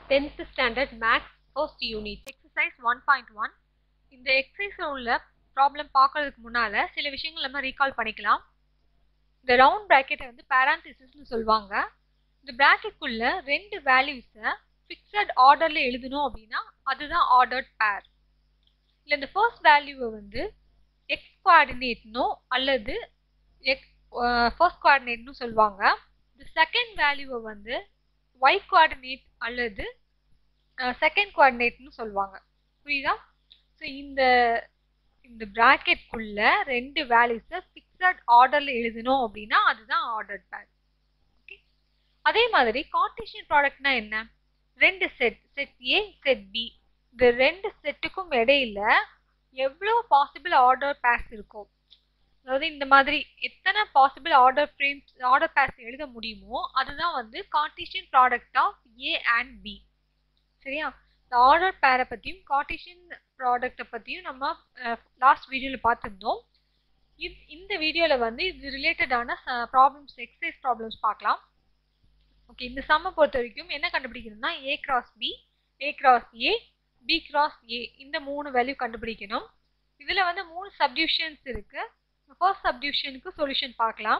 10th standard maths first unit exercise 1.1 இந்த எக்ஸசைஸில் உள்ள problem பார்க்கறதுக்கு முன்னால் சில விஷயங்கள் நம்ம ரீகால் பண்ணிக்கலாம் இந்த ரவுண்ட் ப்ராக்கெட்டை வந்து பேராந்திசிஸ்னு சொல்லுவாங்க இந்த ப்ராக்கெட்குள்ள ரெண்டு வேல்யூஸை ஃபிக்ஸட் ஆர்டரில் எழுதணும் அப்படின்னா அதுதான் ஆர்டர்ட் பேர் இல்லை இந்த ஃபர்ஸ்ட் வேல்யூவை வந்து எக்ஸ் கோஆர்டினேட்னோ அல்லது எக்ஸ் ஃபர்ஸ்ட் கோஆர்டினேட்னு சொல்லுவாங்க இந்த செகண்ட் வேல்யூவை வந்து ஒய் கோஆர்டினேட் அல்லது செகண்ட் கோஆர்டினேட்னு சொல்லுவாங்க புரியுதா ஸோ இந்த இந்த ப்ராக்கெட்குள்ள ரெண்டு வேல்யூஸை ஃபிக்ஸட் ஆர்டரில் எழுதணும் அப்படின்னா அதுதான் ஆர்டர்ட் பேர் ஓகே அதே மாதிரி கார்டீஷியன் ப்ராடக்ட்னா என்ன ரெண்டு set set A set B இந்த ரெண்டு செட்டுக்கும் இடையில எவ்வளோ பாசிபிள் ஆர்டர் பேர்ஸ் இருக்கும் அதாவது இந்த மாதிரி எத்தனை possible order frames order pairs எழுத முடியுமோ அதுதான் வந்து Cartesian product of A and B சரியா இந்த ஆர்டர் பேரை பற்றியும் கார்டீஷியன் ப்ராடக்டை பற்றியும் நம்ம லாஸ்ட் வீடியோவில் பார்த்துருந்தோம் இது இந்த வீடியோவில் வந்து இது ரிலேட்டடான ப்ராப்ளம்ஸ் எக்ஸசைஸ் ப்ராப்ளம்ஸ் பார்க்கலாம் ஓகே இந்த சம்மை பொறுத்த வரைக்கும் என்ன கண்டுபிடிக்கணும்னா A cross B A cross A B cross A இந்த மூணு வேல்யூ கண்டுபிடிக்கணும் இதில் வந்து மூணு சப்டியூஷன்ஸ் இருக்குது ஃபர்ஸ்ட் சப்டியூஷனுக்கு சொல்யூஷன் பார்க்கலாம்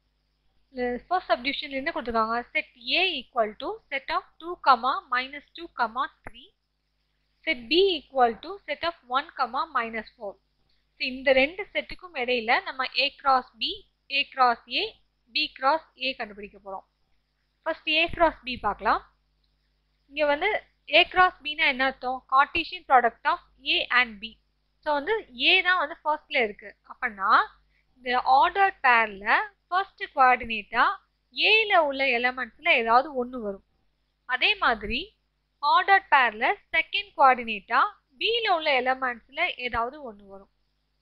ஃபர்ஸ்ட் சப்டியூஷன் என்ன கொடுத்துருக்காங்க set A equal to set of two comma minus two comma three set B equal to set of one comma minus four இந்த ரெண்டு செட்டுக்கும் இடையில நம்ம A cross B A cross A B cross A கண்டுபிடிக்க போகிறோம் first A cross B பார்க்கலாம் இங்கே வந்து ஏ கிராஸ் பின்னா என்ன அர்த்தம் Cartesian product of A and B so வந்து ஏ தான் வந்து ஃபர்ஸ்ட்ல இருக்கு அப்படின்னா இந்த ஆர்டர் பேரில் ஃபர்ஸ்ட் குவார்டினேட்டாக ஏல உள்ள எலமெண்ட்ஸில் ஏதாவது ஒன்று வரும் அதே மாதிரி ஆர்டர் பேரில் செகண்ட் குவார்டினேட்டாக பியில் உள்ள எலமெண்ட்ஸில் ஏதாவது ஒன்று வரும்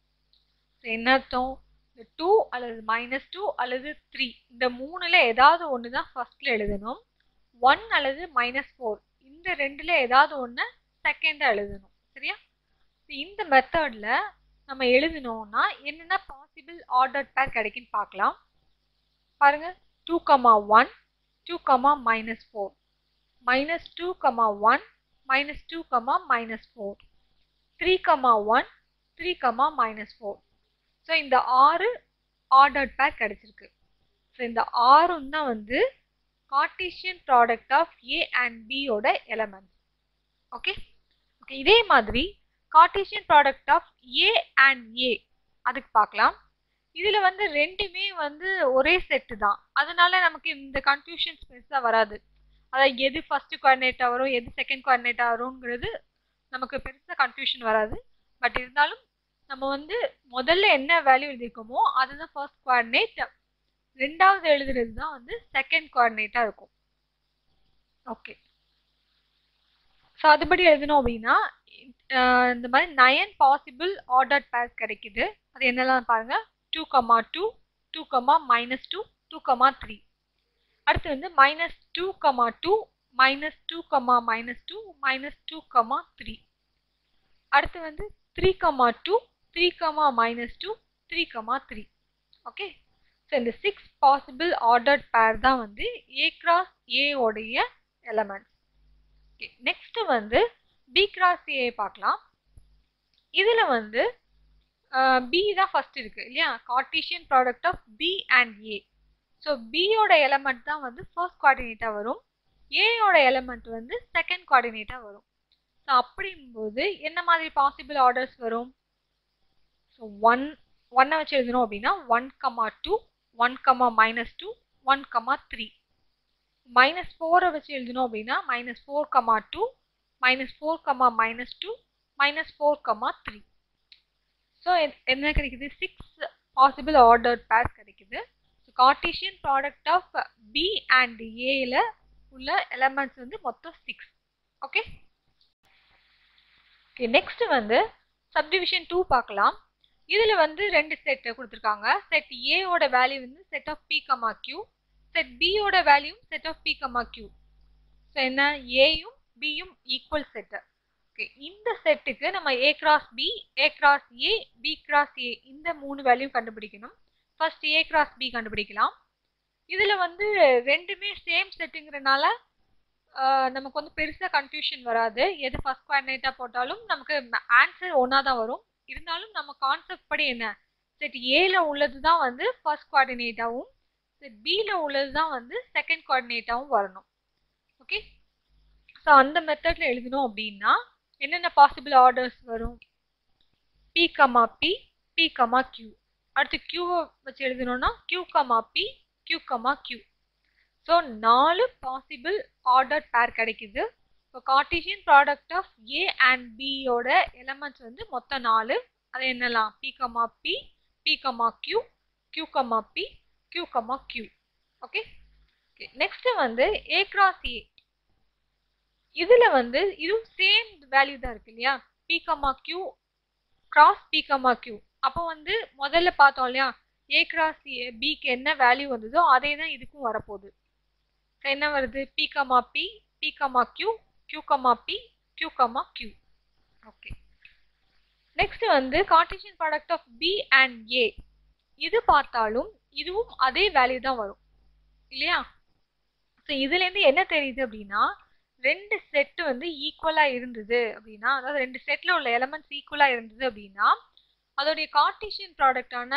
என்ன அர்த்தம் இந்த டூ அல்லது மைனஸ் டூ அல்லது த்ரீ இந்த மூணில் ஏதாவது ஒன்று தான் ஃபர்ஸ்டில் எழுதணும் ஒன் அல்லது மைனஸ் ஃபோர் இந்த ரெண்டில் ஏதாவது ஒன்று செகண்டாக எழுதணும் சரியா இந்த மெத்தடில் நம்ம எழுதினோம்னா என்னென்ன பாசிபிள் ஆர்டர் பேர் கிடைக்குன்னு பார்க்கலாம் பாருங்க two comma one two comma minus four minus two comma one minus two comma minus four three comma one three comma minus four so இந்த ஆறு ஆர்டர்ட் பேர் கிடைச்சிருக்கு ஸோ இந்த ஆறும் தான் வந்து Cartesian product of A and பியோட elements okay okay இதே மாதிரி Cartesian product of A and A அதுக்கு பார்க்கலாம் இதில் வந்து ரெண்டுமே வந்து ஒரே செட்டு தான் அதனால நமக்கு இந்த கன்ஃபியூஷன்ஸ் பெருசாக வராது அதாவது எது ஃபர்ஸ்ட் குவாடினேட்டாக வரும் எது செகண்ட் குவாடினேட்டாக வருங்கிறது நமக்கு பெருசாக கன்ஃபியூஷன் வராது பட் இருந்தாலும் நம்ம வந்து முதல்ல என்ன வேல்யூ எழுதியிருக்கோமோ அதுதான் ஃபர்ஸ்ட் குவாடினேட் ரெண்டாவது எழுதுறது தான் வந்து செகண்ட் குவாடினேட்டாக இருக்கும் ஓகே ஸோ அதுபடி எழுதணும் அப்படின்னா இந்த மாதிரி நயன் பாசிபிள் ஆர்டர் பேர்ஸ் கிடைக்குது அது என்னெல்லாம் பாருங்க two comma two two comma minus two two comma three அடுத்து வந்து minus two comma two minus two comma minus two minus two comma three அடுத்து வந்து three comma two three comma minus two three comma three okay so இந்த six possible ordered pair தான் வந்து A cross A உடைய elements okay next வந்து B cross A பார்க்கலாம் இதில் வந்து பி தான் ஃபர்ஸ்ட் இருக்கு இல்லையா Cartesian product of B and A so பியோட எலமெண்ட் தான் வந்து ஃபர்ஸ்ட் குவாடினேட்டாக வரும் ஏயோட எலமெண்ட் வந்து செகண்ட் குவாடினேட்டாக வரும் ஸோ அப்படிங்கும்போது என்ன மாதிரி பாசிபிள் ஆர்டர்ஸ் வரும் ஸோ ஒன் ஒன்னை வச்சு எழுதணும் அப்படின்னா one comma two one comma minus two one comma three minus ஃபோரை வச்சு எழுதணும் அப்படின்னா minus four comma two minus four comma minus two minus four comma three so என்ன கிடைக்குது சிக்ஸ் பாசிபிள் ஆர்டர் பேர்ஸ் கிடைக்குது so Cartesian product of B and ஏல உள்ள elements வந்து மொத்தம் சிக்ஸ் ஓகே ஓகே நெக்ஸ்ட் வந்து சப்டிவிஷன் டூ பார்க்கலாம் இதில் வந்து ரெண்டு செட் கொடுத்துருக்காங்க செட் ஏவோட வேல்யூ வந்து set of p comma q set பியோட value set of p comma q so என்ன ஏயும் பியும் ஈக்குவல் செட்டு ஓகே இந்த செட்டுக்கு நம்ம A cross B A cross A B cross A இந்த மூணு வேல்யூ கண்டுபிடிக்கணும் ஃபர்ஸ்ட் ஏ கிராஸ் பி கண்டுபிடிக்கலாம் இதில் வந்து ரெண்டுமே சேம் செட்டுங்கிறனால நமக்கு வந்து பெருசாக கன்ஃபியூஷன் வராது எது ஃபர்ஸ்ட் குவாடினேட்டாக போட்டாலும் நமக்கு ஆன்சர் ஒன்றா தான் வரும் இருந்தாலும் நம்ம கான்செப்ட் படி என்ன செட் ஏல உள்ளது தான் வந்து ஃபர்ஸ்ட் குவாடினேட்டாகவும் செட் பியில் உள்ளது தான் வந்து செகண்ட் குவாடினேட்டாகவும் வரணும் ஓகே ஸோ அந்த மெத்தடில் எழுதணும் அப்படின்னா என்னென்ன பாசிபிள் ஆர்டர்ஸ் வரும் p comma p p comma q அடுத்து கியூவை வச்சு எழுதணும்னா q comma p q comma q so நாலு பாசிபிள் ஆர்டர் பேர் கிடைக்குது இப்போ Cartesian product of A and பியோட எலமெண்ட்ஸ் வந்து மொத்தம் நாலு அது என்னலாம் p comma p p comma q q comma p q comma q okay next வந்து ஏ கிராஸ் ஏ இதுல வந்து இதுவும் சேம் வேல்யூ தான் இருக்கு இல்லையா p comma q cross p comma q அப்போ வந்து முதல்ல பார்த்தோம் இல்லையா ஏ கிராஸ் ஏ பிக்கு என்ன வேல்யூ வந்ததோ அதே தான் இதுக்கும் வரப்போகுது என்ன வருது p comma p p comma q q comma p q comma q okay next வந்து Cartesian product of B and A இது பார்த்தாலும் இதுவும் அதே வேல்யூ தான் வரும் இல்லையா ஸோ இதுலேருந்து என்ன தெரியுது அப்படின்னா ரெண்டு செட்டு வந்து ஈக்குவலாக இருந்தது அப்படின்னா அதாவது ரெண்டு செட்டில் உள்ள எலமெண்ட்ஸ் ஈக்குவலாக இருந்தது அப்படின்னா அதோடைய கார்டீசியன் ப்ராடக்டான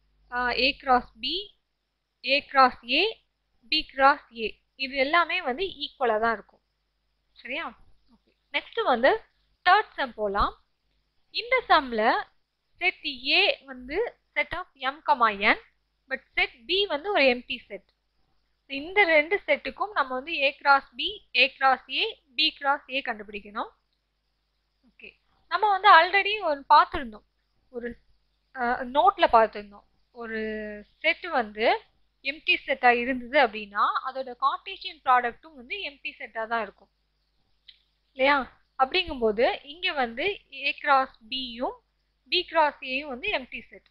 A cross B A cross A B cross A இது எல்லாமே வந்து ஈக்குவலாக தான் இருக்கும் சரியா ஓகே நெக்ஸ்ட் வந்து தேர்ட் சம் போகலாம் இந்த சம்மில் செட் ஏ வந்து set of m comma n but set B வந்து ஒரு எம்டி செட் இந்த ரெண்டு செட்டுக்கும் நம்ம வந்து A cross B A cross A B cross A கண்டுபிடிக்கணும் ஓகே நம்ம வந்து ஆல்ரெடி ஒரு பார்த்துருந்தோம் ஒரு நோட்டில் பார்த்துருந்தோம் ஒரு செட்டு வந்து எம்டி செட்டாக இருந்தது அப்படின்னா அதோட கார்டீசியன் ப்ராடக்ட்டும் வந்து எம்டி செட்டாக தான் இருக்கும் இல்லையா அப்படிங்கும்போது இங்கே வந்து ஏ கிராஸ் பியும் பி கிராஸ் ஏயும் வந்து எம்டி செட்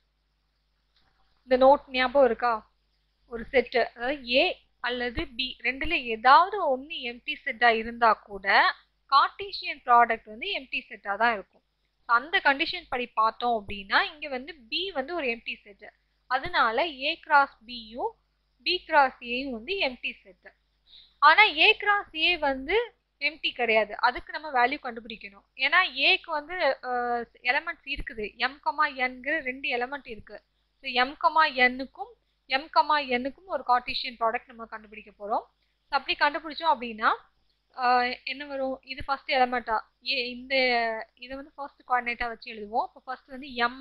இந்த நோட் ஞாபகம் இருக்கா ஒரு செட்டு அதாவது ஏ அல்லது பி ரெண்டுல ஏதாவது ஒன்று எம்டி செட்டாக இருந்தால் கூட கார்டீசியன் ப்ராடக்ட் வந்து எம்டி செட்டாக தான் இருக்கும் அந்த கண்டிஷன் படி பார்த்தோம் அப்படின்னா இங்கே வந்து பி வந்து ஒரு எம்டி செட்டு அதனால ஏ கிராஸ் பியும் பி கிராஸ் ஏயும் வந்து எம்டி செட்டு ஆனால் ஏ கிராஸ் ஏ வந்து எம்டி கிடையாது அதுக்கு நம்ம வேல்யூ கண்டுபிடிக்கணும் ஏன்னா ஏக்கு வந்து எலமெண்ட்ஸ் இருக்குது எம் கமா என்கிற ரெண்டு எலமெண்ட் இருக்கு ஸோ எம் கமா என்னுக்கும் எம் கமா என்னுக்கும் ஒரு கார்டீசியன் ப்ராடக்ட் நம்ம கண்டுபிடிக்க போகிறோம் ஸோ அப்படி கண்டுபிடிச்சோம் அப்படின்னா என்ன வரும் இது ஃபர்ஸ்ட் எலமெண்ட்டா ஏ இந்த இதை வந்து ஃபர்ஸ்ட் குவாடினேட்டாக வச்சு எழுதுவோம் இப்போ ஃபர்ஸ்ட் வந்து m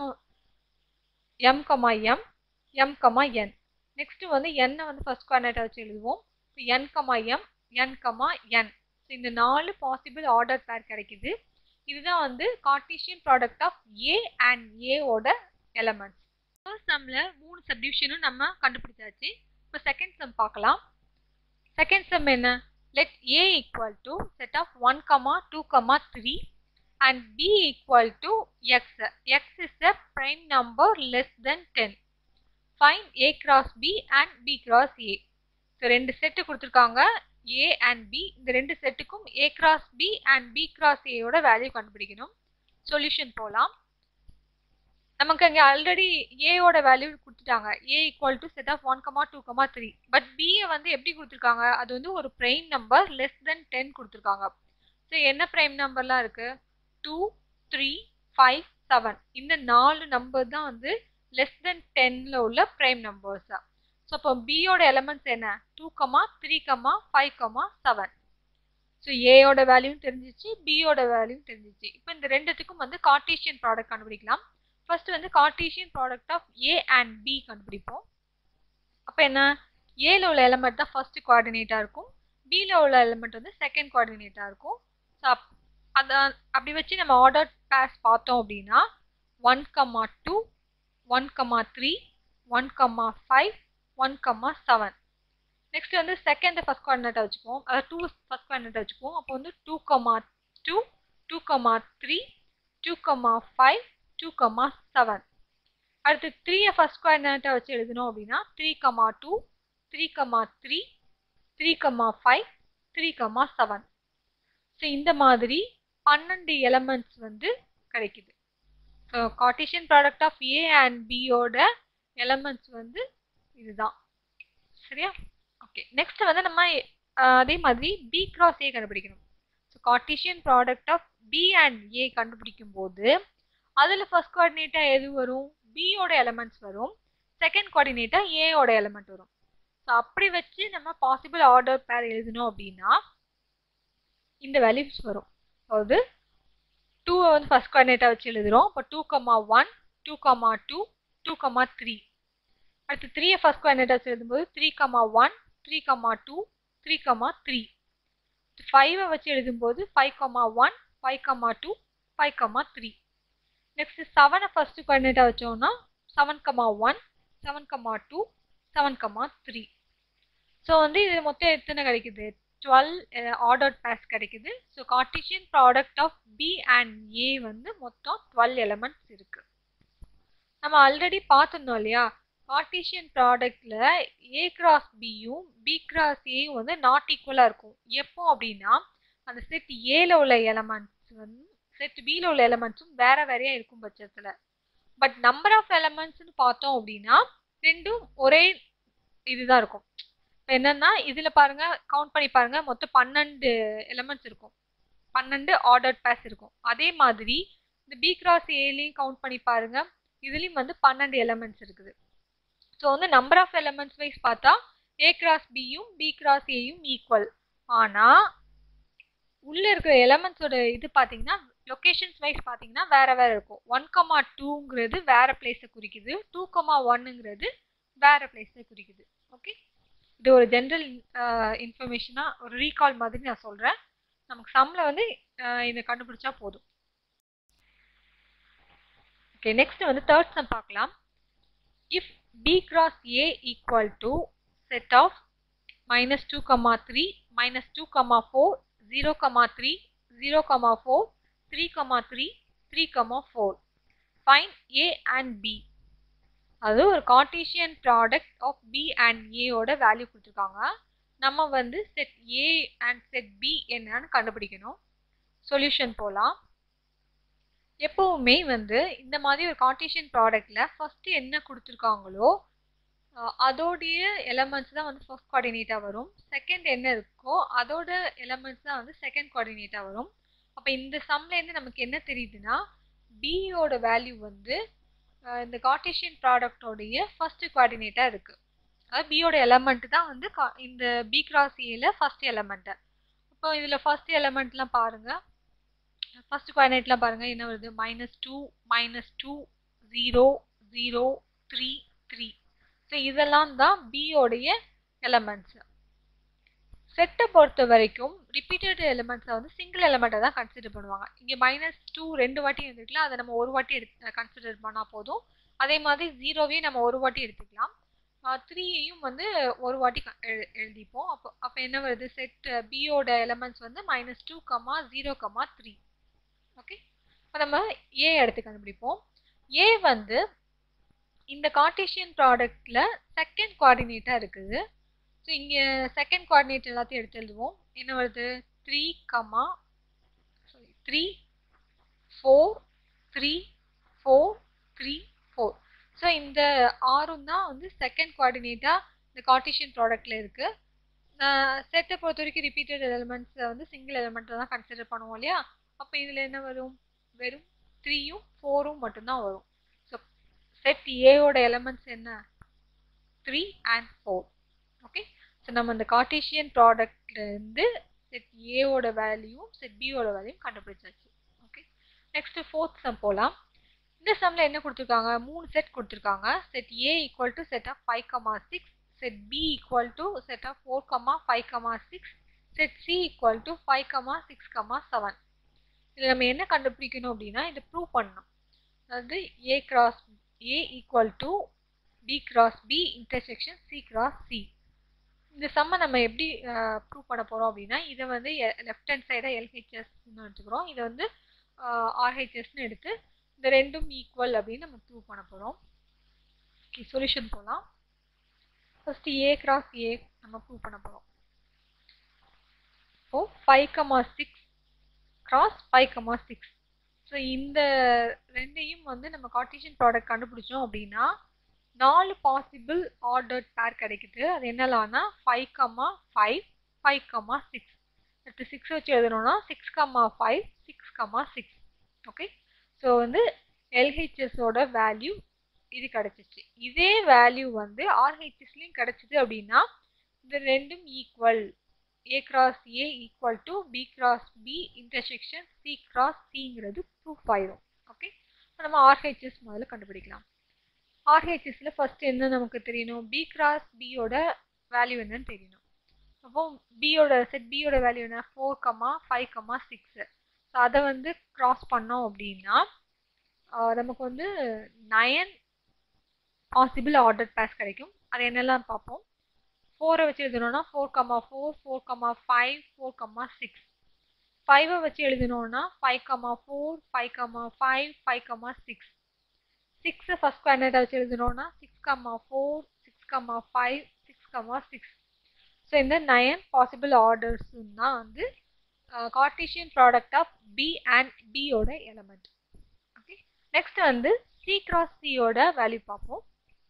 m comma m m comma n next வந்து என்னை வந்து ஃபர்ஸ்ட் குவாடினேட்டாக வச்சு எழுதுவோம் இப்போ n comma m n comma n so இந்த நாலு பாசிபிள் ஆர்டர் பேர் கிடைக்குது இதுதான் வந்து Cartesian product of A and ஏவோட எலமெண்ட்ஸ் ஃபர்ஸ்ட் சம்மில் மூணு சப்டிவிஷனும் நம்ம கண்டுபிடிச்சாச்சு இப்போ செகண்ட் சம் பார்க்கலாம் செகண்ட் சம் என்ன let a equal to set of 1 comma 2 comma 3 and b equal to x x is a prime number less than 10 find a cross b and b cross a so ரெண்டு set கொடுத்துருக்காங்க A and B இந்த ரெண்டு செட்டுக்கும் A cross B and B cross ஏயோட value கண்டுபிடிக்கணும் solution போகலாம் நமக்கு அங்கே ஆல்ரெடி ஏயோட வேல்யூ கொடுத்துட்டாங்க A equal to set of one comma two comma three but பியை வந்து எப்படி கொடுத்துருக்காங்க அது வந்து ஒரு prime number less than ten கொடுத்துருக்காங்க ஸோ என்ன ப்ரைம் நம்பர்லாம் இருக்குது டூ த்ரீ ஃபைவ் செவன் இந்த நாலு நம்பர் தான் வந்து லெஸ் தென் டென்னில் உள்ள ப்ரைம் நம்பர்ஸ் ஸோ அப்போ பியோட எலமெண்ட்ஸ் என்ன two comma three comma five comma seven so ஏயோட வேல்யூவும் தெரிஞ்சிச்சு பியோட வேல்யூவும் தெரிஞ்சிச்சு இப்போ இந்த ரெண்டுத்துக்கும் வந்து கார்டீசியன் ப்ராடக்ட் கண்டுபிடிக்கலாம் ஃபர்ஸ்ட் வந்து Cartesian product of A and B கண்டுபிடிப்போம் அப்போ என்ன ஏல உள்ள எலமெண்ட் தான் ஃபர்ஸ்ட் கோஆர்டினேட்டாக இருக்கும் பியில் உள்ள எலமெண்ட் வந்து செகண்ட் கோஆர்டினேட்டாக இருக்கும் ஸோ அப் அதான் அப்படி வச்சு நம்ம ஆர்டர் பேஸ் பார்த்தோம் அப்படின்னா one comma two one comma three one comma five one comma seven next வந்து செகண்ட் ஃபர்ஸ்ட் கோஆர்டினேட்டை வச்சுப்போம் அதாவது டூ ஃபர்ஸ்ட் கோஆர்டினேட்டை வச்சுப்போம் அப்போ வந்து two comma two two comma three two comma five two comma seven அடுத்து த்ரீயை ஃபர்ஸ்ட் கோஆர்டினேட்டாக வச்சு எழுதணும் அப்படின்னா three comma two three comma three three comma five three comma seven so இந்த மாதிரி பன்னெண்டு எலமெண்ட்ஸ் வந்து கிடைக்குது so cartesian product of A and பியோட எலமெண்ட்ஸ் வந்து இதுதான் சரியா ஓகே நெக்ஸ்ட் வந்து நம்ம அதே மாதிரி பி கிராஸ் ஏ கண்டுபிடிக்கணும் so Cartesian product of B and A கண்டுபிடிக்கும் போது அதில் ஃபர்ஸ்ட் கோஆர்டினேட்டாக எது வரும் பியோட எலமெண்ட்ஸ் வரும் செகண்ட் கோஆர்டினேட்டாக ஏயோட எலமெண்ட் வரும் ஸோ அப்படி வச்சு நம்ம பாசிபிள் ஆர்டர் பேர் எழுதணும் அப்படின்னா இந்த வேல்யூஸ் வரும் அதாவது டூவை வந்து ஃபர்ஸ்ட் கோஆர்டினேட்டாக வச்சு எழுதுகிறோம் இப்போ two comma one two comma two two comma three அடுத்து த்ரீயை ஃபர்ஸ்ட் கோஆர்டினேட்டாக வச்சு எழுதும்போது three comma one three comma two three comma three ஃபைவை வச்சு எழுதும்போது five comma one five comma two five comma three next செவனை ஃபர்ஸ்ட் கோஆர்டினேட்டாக வச்சோம்னா seven comma one seven comma two seven comma three so வந்து இது மொத்தம் எத்தனை கிடைக்குது டுவெல் ஆர்டர் பேஸ் கிடைக்குது so cartesian product of B and ஏ வந்து மொத்தம் டுவெல் எலமெண்ட்ஸ் இருக்கு நம்ம ஆல்ரெடி பார்த்துருந்தோம் இல்லையா கார்டீஷியன் ப்ராடக்ட்ல ஏ கிராஸ் பியும் பி கிராஸ் ஏயும் வந்து நாட் ஈக்குவலாக இருக்கும் எப்போ அப்படின்னா அந்த செட் ஏல உள்ள எலமெண்ட்ஸ் வந்து செட் பியில் உள்ள எலமெண்ட்ஸும் வேற வேறையா இருக்கும் பட்சத்தில் பட் நம்பர் ஆஃப் எலமெண்ட்ஸ்னு பார்த்தோம் அப்படின்னா ரெண்டும் ஒரே இதுதான் இருக்கும் இப்போ என்னன்னா இதில் பாருங்க கவுண்ட் பண்ணி பாருங்க மொத்தம் பன்னெண்டு எலமெண்ட்ஸ் இருக்கும் பன்னெண்டு ஆர்டர் பேஸ் இருக்கும் அதே மாதிரி இந்த பி கிராஸ் ஏலையும் கவுண்ட் பண்ணி பாருங்க இதுலேயும் வந்து பன்னெண்டு எலமெண்ட்ஸ் இருக்குது ஸோ வந்து நம்பர் ஆஃப் எலமெண்ட்ஸ் வைஸ் பார்த்தா ஏ கிராஸ் பியும் பி கிராஸ் ஏயும் ஈக்குவல் ஆனால் உள்ள இருக்கிற எலமெண்ட்ஸோட இது பார்த்தீங்கன்னா லொக்கேஷன்ஸ் வைஸ் பார்த்தீங்கன்னா வேற வேற இருக்கும் ஒன் கமா டூங்கிறது வேற பிளேஸை குறிக்குது டூ கமா ஒன்னுங்கிறது வேற பிளேஸை குறிக்குது ஓகே இது ஒரு ஜென்ரல் இன்ஃபர்மேஷனாக ஒரு ரீகால் மாதிரி நான் சொல்கிறேன் நமக்கு சம்மில் வந்து இதை கண்டுபிடிச்சா போதும் ஓகே நெக்ஸ்ட் வந்து தேர்ட் சம் பார்க்கலாம் if B cross A equal to set of minus two comma three minus two comma four zero comma three zero comma four three comma three three comma four fine A and B அது ஒரு cartesian product of B and ஏயோட value கொடுத்துருக்காங்க நம்ம வந்து set A and set B என்னன்னு கண்டுபிடிக்கணும் solution போகலாம் எப்பவுமே வந்து இந்த மாதிரி ஒரு கார்டீஷியன் ப்ராடக்ட்ல ஃபர்ஸ்ட் என்ன கொடுத்துருக்காங்களோ அதோடைய எலமெண்ட்ஸ் தான் வந்து ஃபர்ஸ்ட் கோஆர்டினேட்டாக வரும் செகண்ட் என்ன இருக்கோ அதோட எலமெண்ட்ஸ் தான் வந்து செகண்ட் கோஆர்டினேட்டாக வரும் அப்போ இந்த சம்லேருந்து நமக்கு என்ன தெரியுதுன்னா பியோட வேல்யூ வந்து இந்த கார்டீஷியன் ப்ராடக்டோடைய ஃபர்ஸ்ட் கோஆர்டினேட்டாக இருக்குது அதாவது பியோட எலமெண்ட் தான் வந்து இந்த பி கிராஸ் ஏல ஃபர்ஸ்ட் எலமெண்ட்டு இப்போ இதில் ஃபர்ஸ்ட் எலமெண்ட்லாம் பாருங்கள் ஃபர்ஸ்ட் கோஆர்டினேட்லாம் பாருங்கள் என்ன வருது minus two minus two zero zero three three so இதெல்லாம் தான் பியோடைய எலமெண்ட்ஸ் செட்டை பொறுத்த வரைக்கும் ரிப்பீட்டட் எலிமெண்ட்ஸை வந்து சிங்கிள் எலிமெண்ட்டை தான் கன்சிடர் பண்ணுவாங்க இங்கே மைனஸ் டூ ரெண்டு வாட்டி இருந்துக்கலாம் அதை நம்ம ஒரு வாட்டி எடுத்து கன்சிடர் பண்ணால் போதும் அதே மாதிரி ஜீரோவையும் நம்ம ஒரு வாட்டி எடுத்துக்கலாம் த்ரீயையும் வந்து ஒரு வாட்டி எழுதிப்போம் அப்போ அப்போ என்ன வருது செட் பியோட எலிமெண்ட்ஸ் வந்து minus two comma zero comma three okay இப்போ நம்ம ஏ எடுத்து கண்டுபிடிப்போம் ஏ வந்து இந்த கார்டீஷியன் ப்ராடக்டில் செகண்ட் கோஆர்டினேட்டாக இருக்குது ஸோ இங்கே செகண்ட் கோஆர்டினேட் எல்லாத்தையும் எடுத்து எழுதுவோம் என்ன வருது three comma sorry three four three four three four so இந்த ஆறும் தான் வந்து செகண்ட் கோஆர்டினேட்டாக இந்த கார்டிஷியன் ப்ராடக்டில் இருக்குது செட்டை பொறுத்த வரைக்கும் ரிப்பீட்டட் எலிமெண்ட்ஸை வந்து சிங்கிள் எலிமெண்ட்டை தான் கன்சிடர் பண்ணுவோம் இல்லையா அப்போ இதில் என்ன வரும் வெறும் த்ரீயும் ஃபோரும் மட்டும்தான் வரும் ஸோ செட் ஏவோட எலிமெண்ட்ஸ் என்ன three and four okay so நம்ம இந்த கார்டீஷியன் ப்ராடக்ட்லேருந்து செட் ஏவோட வேல்யூவும் செட் பியோட வேல்யூவும் கண்டுபிடிச்சாச்சு ஓகே நெக்ஸ்ட் ஃபோர்த் சம் போகலாம் இந்த சம்மில் என்ன கொடுத்துருக்காங்க மூணு செட் கொடுத்துருக்காங்க set A equal to set of five comma six set B equal to set of four comma five comma six set C equal to five comma six comma seven இதில் நம்ம என்ன கண்டுபிடிக்கணும் அப்படின்னா இதை ப்ரூவ் பண்ணணும் அதாவது A cross A equal to B cross B intersection C cross C இந்த சம்மை நம்ம எப்படி ப்ரூவ் பண்ண போகிறோம் அப்படின்னா இதை வந்து லெஃப்ட் ஹேண்ட் சைடாக எல்ஹெச்எஸ்ன்னு எடுத்துக்கிறோம் இதை வந்து ஆர்ஹெச்எஸ்ன்னு எடுத்து இந்த ரெண்டும் ஈக்குவல் அப்படின்னு நம்ம ப்ரூவ் பண்ண போகிறோம் ஓகே சொல்யூஷன் போகலாம் ஃபஸ்ட்டு ஏ கிராஸ் ஏ நம்ம ப்ரூவ் பண்ண போகிறோம் இப்போ five comma six cross five comma six so இந்த ரெண்டையும் வந்து நம்ம கார்டீஷியன் ப்ராடக்ட் கண்டுபிடிச்சோம் அப்படின்னா நாலு பாசிபிள் ஆர்டர்ட் பேர் கிடைக்குது அது என்னலாம்னா five comma five five comma six அடுத்து சிக்ஸ் வச்சு எழுதணும்னா six comma five six comma six okay so வந்து எல்ஹெச்எஸோட வேல்யூ இது கிடச்சிச்சு இதே வேல்யூ வந்து ஆர்ஹெச்எஸ்லேயும் கிடச்சிது அப்படின்னா இந்த ரெண்டும் equal A cross A equal to B cross B intersection C cross சிங்கிறது ப்ரூஃப் ஆயிரும் ஓகே நம்ம ஆர்ஹெச்எஸ் முதல்ல கண்டுபிடிக்கலாம் ஆர்ஹெச்எஸ்ல ஃபர்ஸ்ட் என்ன நமக்கு தெரியணும் பி கிராஸ் பியோட வேல்யூ என்னன்னு தெரியணும் அப்போ பியோட செட் பியோட வேல்யூ என்ன four comma five comma six so அதை வந்து கிராஸ் பண்ணோம் அப்படின்னா நமக்கு வந்து நயன் பாசிபிள் ஆர்டர் பேஸ் கிடைக்கும் அது என்னெல்லாம் பார்ப்போம் ஃபோரை வச்சு எழுதணும்னா four comma four four comma five four comma six ஃபைவை வச்சு எழுதணும்னா five comma four five comma five five comma six சிக்ஸை ஃபஸ்ட் குவாடினேட்டை வச்சு எழுதணும்னா six comma four six comma five six comma six so இந்த நயன் பாசிபிள் ஆர்டர்ஸ் தான் வந்து Cartesian product of B and பியோட எலமெண்ட் ஓகே நெக்ஸ்ட் வந்து C cross சியோட வேல்யூ பார்ப்போம்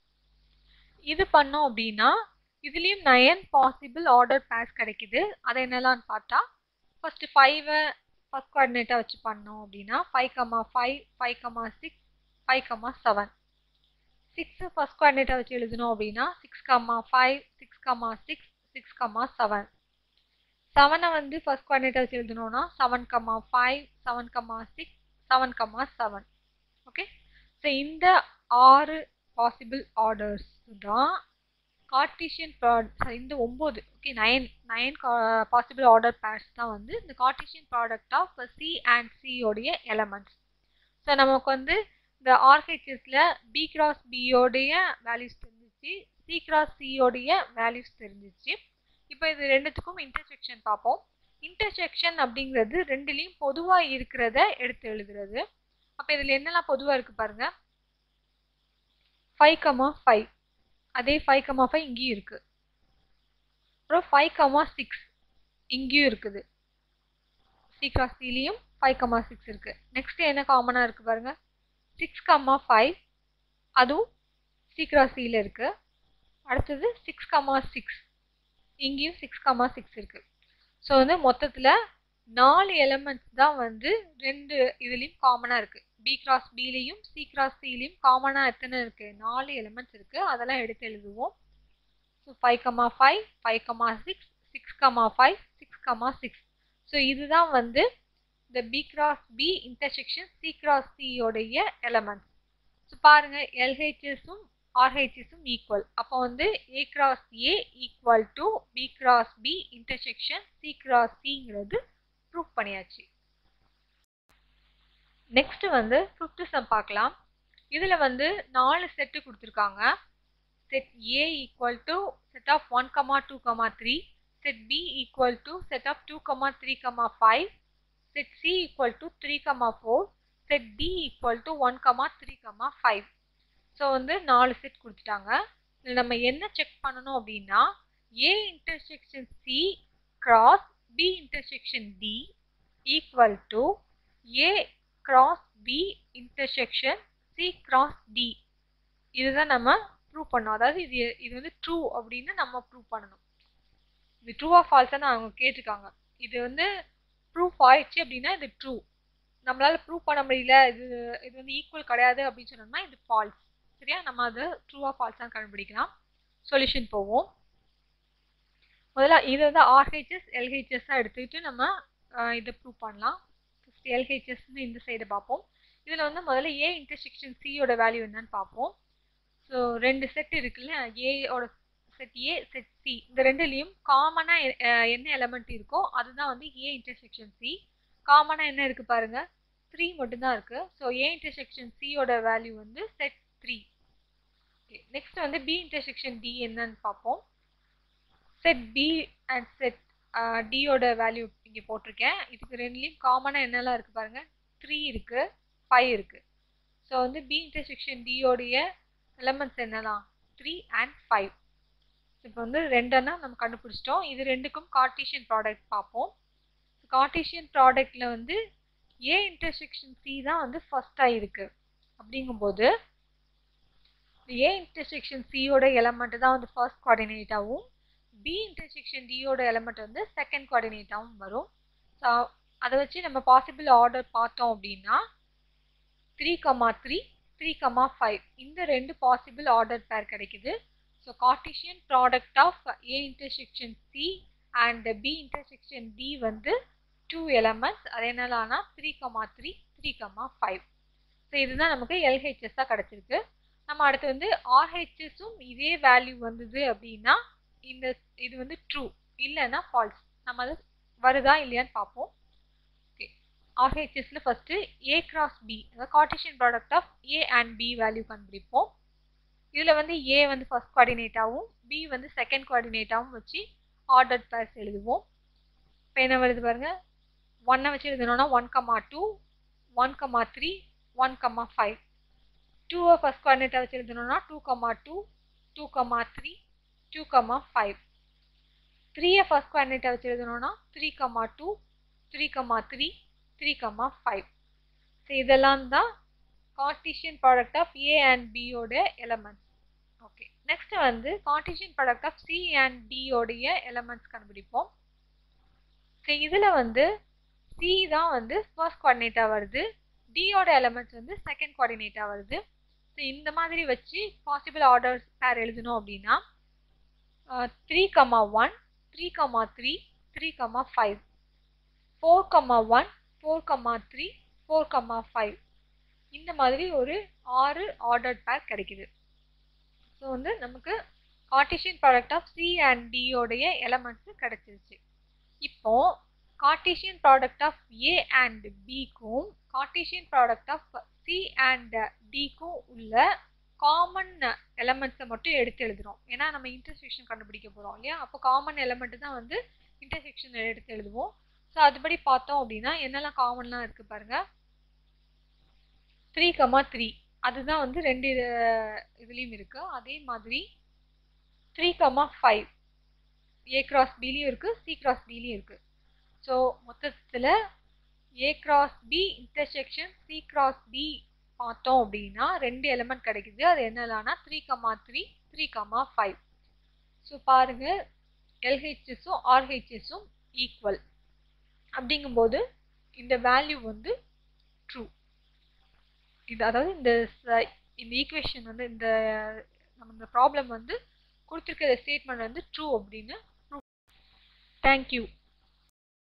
இது பண்ணோம் அப்படின்னா இதுலேயும் நயன் பாசிபிள் ஆர்டர் பேஸ் கிடைக்குது அதை என்னெல்லாம் பார்த்தா ஃபர்ஸ்ட் ஃபைவை ஃபர்ஸ்ட் குவாடினேட்டாக வச்சு பண்ணோம் அப்படின்னா five comma five five comma six five comma seven six first குவாடினேட்டாக வச்சு எழுதணும் அப்படின்னா six comma five six comma six six comma seven செவனை வந்து ஃபர்ஸ்ட் குவாடினேட்டாக வச்சு எழுதணும்னா seven comma five seven comma six seven comma seven okay so இந்த ஆறு பாசிபிள் ஆர்டர்ஸ் தான் கார்டீஷியன் ப்ராடக்ட் இந்த ஒம்பது okay nine nine possible order pairs தான் வந்து இந்த cartesian product of C and சியோடைய எலமெண்ட்ஸ் ஸோ நமக்கு வந்து இந்த ஆர்ஹெச்எஸில் பி கிராஸ் பியோடைய வேல்யூஸ் தெரிஞ்சிச்சு சி கிராஸ் சியோடைய வேல்யூஸ் தெரிஞ்சிச்சு இப்போ இது ரெண்டுத்துக்கும் இன்டர்செக்ஷன் பார்ப்போம் இன்டர்செக்ஷன் அப்படிங்கிறது ரெண்டுலேயும் பொதுவாக இருக்கிறத எடுத்து எழுதுறது அப்போ இதில் என்னெல்லாம் பொதுவாக இருக்குது பாருங்கள் ஃபைவ் கமா ஃபைவ் அதே ஃபைவ் கமா ஃபைவ் இங்கேயும் இருக்குது அப்புறம் ஃபைவ் கமா சிக்ஸ் இங்கேயும் இருக்குது சி கிராஸ் சிலையும் ஃபைவ் கமா சிக்ஸ் இருக்குது நெக்ஸ்ட் என்ன காமனாக இருக்குது பாருங்கள் சிக்ஸ் கமா ஃபைவ் அதுவும் சி கிராஸ் சியில் இருக்குது அடுத்தது சிக்ஸ் கமா சிக்ஸ் இங்கேயும் சிக்ஸ் கமா சிக்ஸ் இருக்குது ஸோ வந்து மொத்தத்தில் நாலு எலமெண்ட்ஸ் தான் வந்து ரெண்டு இதுலேயும் காமனாக இருக்குது பி கிராஸ் பிலையும் சி கிராஸ் சிலையும் காமனாக எத்தனை இருக்குது நாலு எலிமெண்ட்ஸ் இருக்குது அதெல்லாம் எடுத்து எழுதுவோம் so five comma five five comma six six comma five six comma six so இதுதான் வந்து இந்த B cross B intersection C cross சியோடைய எலமெண்ட்ஸ் ஸோ பாருங்கள் எல்ஹெச்எஸும் ஆர்ஹெச்எஸும் ஈக்குவல் அப்போ வந்து A cross A equal to B cross B intersection C cross சிங்கிறது ப்ரூவ் பண்ணியாச்சு நெக்ஸ்ட் வந்து ஃபிஃப்த் சம் பார்க்கலாம் இதில் வந்து நாலு செட்டு கொடுத்துருக்காங்க set A equal to set of one comma two comma three set B equal to set of two comma three comma five set C equal to three comma four set D equal to one comma three comma five so வந்து நாலு set கொடுத்துட்டாங்க இதில் நம்ம என்ன check பண்ணணும் அப்படின்னா A intersection C cross B intersection D equal to A cross B intersection C cross D இதுதான் நம்ம ப்ரூவ் பண்ணோம் அதாவது இது இது வந்து ட்ரூ அப்படின்னு நம்ம ப்ரூவ் பண்ணணும் இது ட்ரூவா ஃபால்ஸான்னு அவங்க கேட்டிருக்காங்க இது வந்து ப்ரூஃப் ஆயிடுச்சு அப்படின்னா இது ட்ரூ நம்மளால ப்ரூவ் பண்ண முடியல இது இது வந்து ஈக்குவல் கிடையாது அப்படின்னு சொன்னோம்னா இது ஃபால்ஸ் சரியா நம்ம அது ட்ரூவா ஃபால்ஸாக கண்டுபிடிக்கலாம் சொல்யூஷன் போவோம் முதல்ல இது வந்து ஆர்ஹெச்எஸ் எல்ஹெச்எஸ்ஸாக எடுத்துக்கிட்டு நம்ம இதை ப்ரூவ் பண்ணலாம் ஃபஸ்ட் எல்ஹெச்எஸ்ன்னு இந்த சைடு பார்ப்போம் இதில் வந்து முதல்ல ஏ இன்டர்செக்ஷன் சியோட வேல்யூ என்னன்னு பார்ப்போம் ஸோ ரெண்டு செட் இருக்குல்ல ஏயோட செட் ஏ செட் சி இந்த ரெண்டுலேயும் காமனாக என்ன எலமெண்ட் இருக்கோ அதுதான் வந்து ஏ இன்டர்செக்ஷன் சி காமனாக என்ன இருக்குது பாருங்கள் த்ரீ மட்டும்தான் இருக்குது ஸோ ஏ இன்டர்செக்ஷன் சியோட வேல்யூ வந்து செட் த்ரீ நெக்ஸ்ட் வந்து பி இன்டர்செக்ஷன் டி என்னன்னு பார்ப்போம் செட் பி அண்ட் செட் டியோட வேல்யூ இங்கே போட்டிருக்கேன் இதுக்கு ரெண்டுலேயும் காமனாக என்னெல்லாம் இருக்குது பாருங்கள் த்ரீ இருக்குது ஃபைவ் இருக்குது ஸோ வந்து பி இன்டர்செக்ஷன் டியோடைய எலமெண்ட்ஸ் என்னலாம் த்ரீ அண்ட் ஃபைவ் இப்போ வந்து ரெண்டனா நம்ம கண்டுபிடிச்சிட்டோம் இது ரெண்டுக்கும் கார்டீஷியன் ப்ராடக்ட் பார்ப்போம் கார்டீஷியன் ப்ராடக்டில் வந்து ஏ இன்டர்செக்ஷன் சி தான் வந்து ஃபஸ்ட்டாக இருக்குது அப்படிங்கும்போது ஏ இன்டர்செக்ஷன் சியோட எலமெண்ட் தான் வந்து ஃபர்ஸ்ட் கோஆர்டினேட்டாகவும் பி இன்டர்செக்ஷன் டியோட எலமெண்ட் வந்து செகண்ட் கோஆர்டினேட்டாகவும் வரும் ஸோ அதை வச்சு நம்ம பாசிபிள் ஆர்டர் பார்த்தோம் அப்படின்னா three comma three three comma five இந்த ரெண்டு பாசிபிள் ஆர்டர் பேர் கிடைக்குது so cartesian product of A intersection C and B intersection D வந்து டூ எலமெண்ட்ஸ் அது என்னலானா three comma three three comma five so இதுதான் நமக்கு எல்ஹெச்எஸ்ஸாக கிடச்சிருக்கு நம்ம அடுத்து வந்து ஆர்ஹெச்எஸும் இதே வேல்யூ வந்தது அப்படின்னா இந்த இது வந்து ட்ரூ இல்லைன்னா ஃபால்ஸ் நம்ம அது வருதா இல்லையான்னு பார்ப்போம் ஓகே ஆர்ஹெச்எஸ்ல ஃபர்ஸ்ட் ஏ கிராஸ் பி அதாவது cartesian product of A and B value கண்டுபிடிப்போம் இதில் வந்து ஏ வந்து ஃபர்ஸ்ட் கோஆர்டினேட்டாகவும் பி வந்து செகண்ட் கோஆர்டினேட்டாகவும் வச்சு ஆர்டர் பேர்ஸ் எழுதுவோம் இப்போ என்ன வருது பாருங்க ஒன்னை வச்சு எழுதணும்னா one comma two one comma three one comma five டூவை ஃபஸ்ட் கோஆர்டினேட்டாக வச்சு எழுதணும்னா two comma two two comma three two comma five த்ரீயை ஃபஸ்ட் கோஆர்டினேட்டாக வச்சு எழுதணும்னா three comma two three comma three three comma five so இதெல்லாம் தான் cartesian product of A and பியோட எலமெண்ட்ஸ் ஓகே நெக்ஸ்ட் வந்து cartesian product of C and டியோடைய elements கண்டுபிடிப்போம் ஸோ இதில் வந்து சி தான் வந்து ஃபர்ஸ்ட் கோஆர்டினேட்டாக வருது டியோட எலமெண்ட்ஸ் வந்து செகண்ட் கோஆர்டினேட்டாக வருது ஸோ இந்த மாதிரி வச்சு பாசிபிள் ஆர்டர்ஸ் பேர் எழுதணும் அப்படின்னா three comma one three comma three three comma five four comma one four comma three four comma five இந்த மாதிரி ஒரு ஆறு ஆர்டர் பேர் கிடைக்குது ஸோ வந்து நமக்கு cartesian product of C and டியோடைய எலமெண்ட்ஸ் கிடைச்சிருச்சு இப்போ Cartesian product of A and பிக்கும் cartesian product of C and டிக்கும் உள்ள காமன் எலமெண்ட்ஸை மட்டும் எடுத்து எழுதுறோம் ஏன்னா நம்ம இன்டர்செக்ஷன் கண்டுபிடிக்க போகிறோம் இல்லையா அப்போ காமன் எலமெண்ட் தான் வந்து இன்டர்செக்ஷன் எடுத்து எழுதுவோம் ஸோ அதுபடி பார்த்தோம் அப்படின்னா என்னெல்லாம் காமன்லாம் இருக்குது பாருங்க த்ரீ கமா த்ரீ அதுதான் வந்து ரெண்டு இதுலேயும் இருக்குது அதே மாதிரி three comma five A cross பிலையும் இருக்குது சி கிராஸ் பிலையும் இருக்குது ஸோ மொத்தத்தில் A cross B intersection C cross B பார்த்தோம் அப்படின்னா ரெண்டு எலிமெண்ட் கிடைக்குது அது என்னலான்னா three comma three three comma five so பாருங்கள் எல்ஹெச்எஸும் ஆர்ஹெச்எஸும் ஈக்குவல் அப்படிங்கும்போது இந்த வேல்யூ வந்து ட்ரூ இது அதாவது இந்த இந்த ஈக்குவேஷன் வந்து இந்த நம்ம இந்த ப்ராப்ளம் வந்து கொடுத்துருக்க ஸ்டேட்மெண்ட் வந்து ட்ரூ அப்படின்னு தேங்க்யூ